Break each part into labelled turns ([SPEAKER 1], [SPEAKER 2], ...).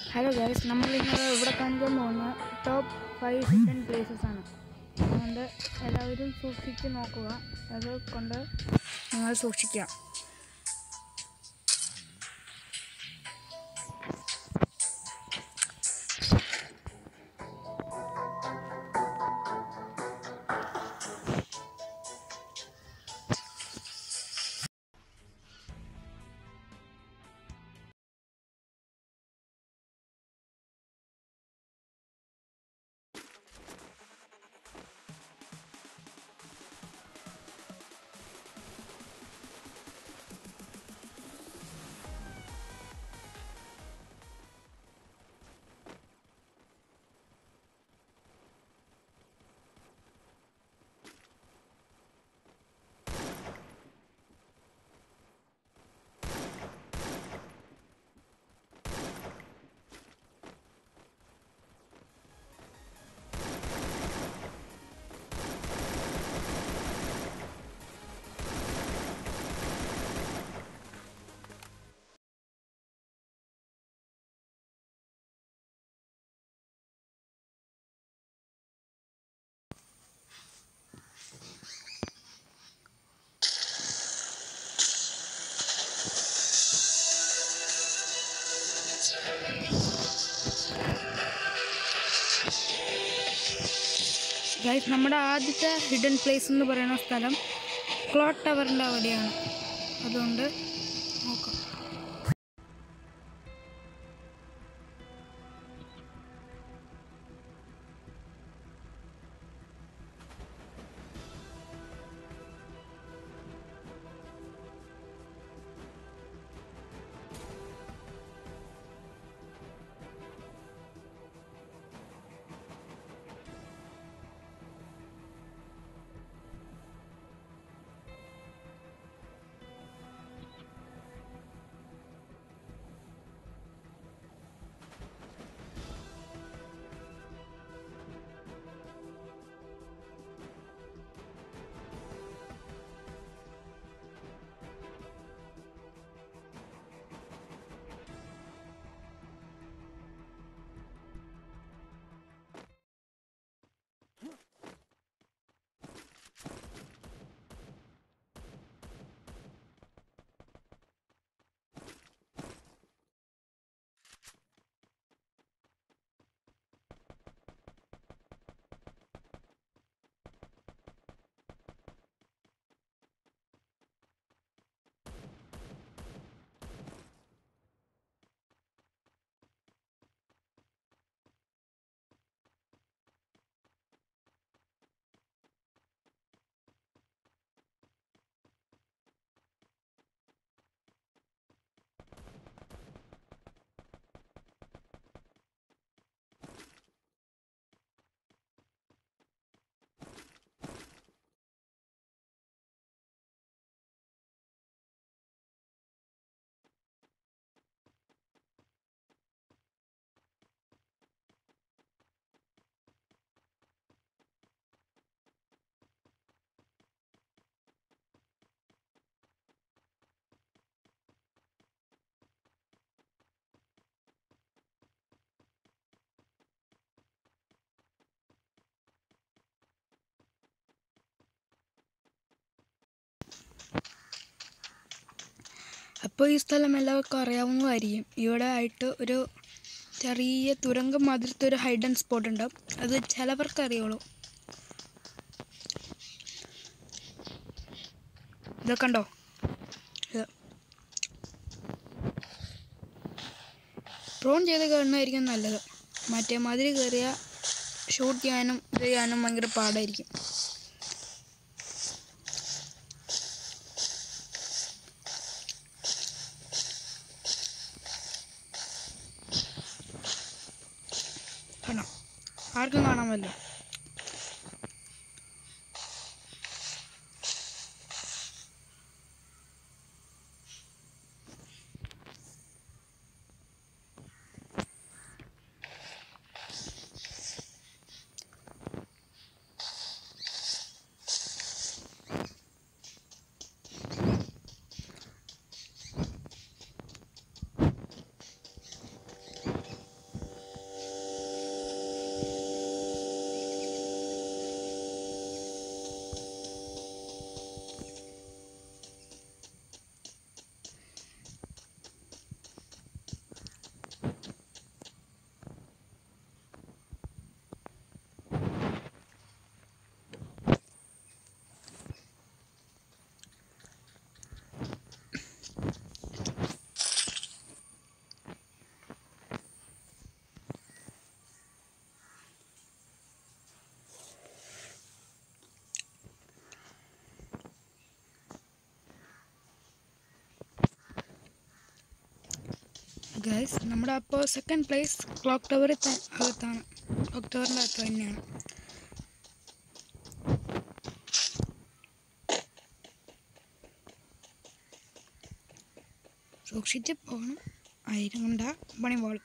[SPEAKER 1] hello guys നമ്മൾ ഇന്ന് ഇവിടെ കാണിക്കാൻ പോകുന്ന ടോപ്പ് ഫൈവ് ഹിഡൻ പ്ലേസസ് ആണ് അതുകൊണ്ട് എല്ലാവരും സൂക്ഷിച്ച് നോക്കുക അത് കൊണ്ട് നിങ്ങൾ സൂക്ഷിക്കുക ഗൈസ് നമ്മുടെ ആദ്യത്തെ ഹിഡൻ പ്ലേസ് എന്ന് പറയുന്ന സ്ഥലം ക്ലോക്ക് ടവറിൻ്റെ അവിടെയാണ് അതുകൊണ്ട് നോക്കാം അപ്പോൾ ഈ സ്ഥലം എല്ലാവർക്കും അറിയാവുന്നതായിരിക്കും ഇവിടെ ആയിട്ട് ഒരു ചെറിയ തുരങ്കം മാതിരത്തെ ഒരു ഹൈഡൻ സ്പോട്ട് ഉണ്ട് അത് ചിലവർക്ക് അറിയുള്ളൂ ഇതൊക്കെ ഉണ്ടോ ഇത് ഡ്രോൺ ചെയ്ത് കയറുന്നതായിരിക്കും നല്ലത് മറ്റേ മാതിരി കയറിയ ഷൂട്ട് ചെയ്യാനും ഇത് ചെയ്യാനും ഭയങ്കര പാടായിരിക്കും കാണാം ആർക്കും കാണാമല്ലോ ഗൈസ് നമ്മുടെ അപ്പോൾ സെക്കൻഡ് പ്ലേസ് ക്ലോക്ക് ടവർ അകത്താണ് ക്ലോക്ക് ടവറിൻ്റെ അകത്ത് തന്നെയാണ് സൂക്ഷിച്ച് പോകണം ആയിരം കൊണ്ടാ പണി പോളും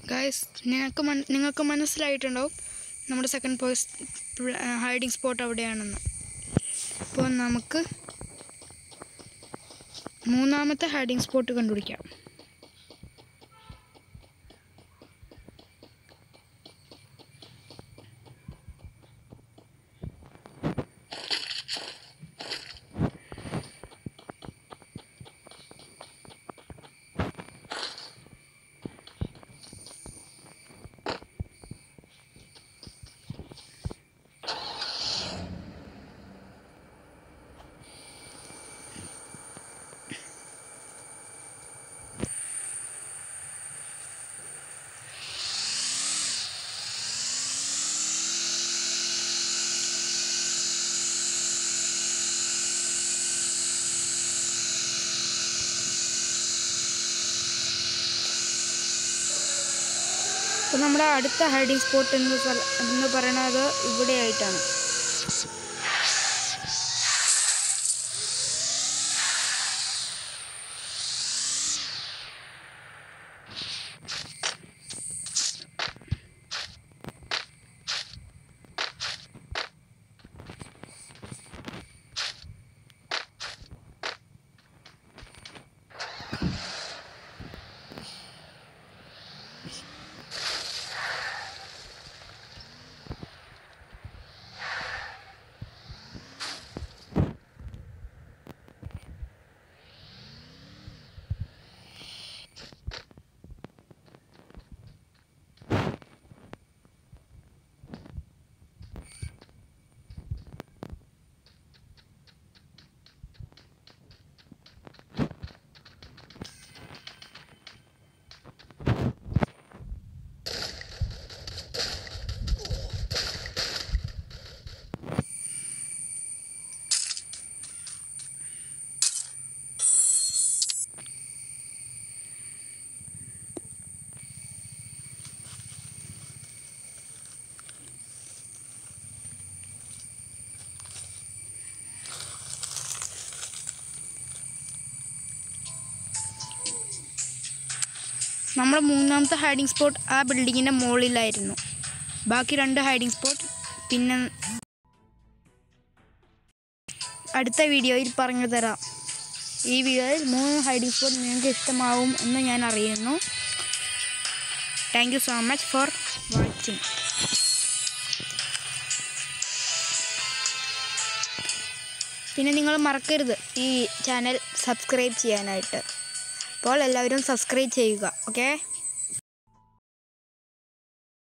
[SPEAKER 1] ഗായ്സ് നിങ്ങൾക്ക് മൻ നിങ്ങൾക്ക് മനസ്സിലായിട്ടുണ്ടാവും നമ്മുടെ സെക്കൻഡ് പോയിസ് ഹൈഡിങ് സ്പോട്ട് അവിടെയാണെന്ന് അപ്പോൾ നമുക്ക് മൂന്നാമത്തെ ഹൈഡിങ് സ്പോട്ട് കണ്ടുപിടിക്കാം അപ്പോൾ നമ്മുടെ അടുത്ത ഹൈഡിങ് സ്പോട്ട് എന്ന് പറ- എന്ന് പറയുന്നത് ഇവിടെയായിട്ടാണ് നമ്മുടെ മൂന്നാമത്തെ ഹൈഡിങ് സ്പോട്ട് ആ ബിൽഡിങ്ങിൻ്റെ മുകളിലായിരുന്നു ബാക്കി രണ്ട് ഹൈഡിങ് സ്പോട്ട് പിന്നെ അടുത്ത വീഡിയോയിൽ പറഞ്ഞു തരാം ഈ വീഡിയോയിൽ മൂന്ന് ഹൈഡിങ് സ്പോട്ട് നിങ്ങൾക്ക് ഇഷ്ടമാവും എന്ന് ഞാൻ അറിയുന്നു thank you so much for watching പിന്നെ നിങ്ങൾ മറക്കരുത് ഈ ചാനൽ സബ്സ്ക്രൈബ് ചെയ്യാനായിട്ട് അപ്പോൾ എല്ലാവരും സബ്സ്ക്രൈബ് ചെയ്യുക ഓക്കെ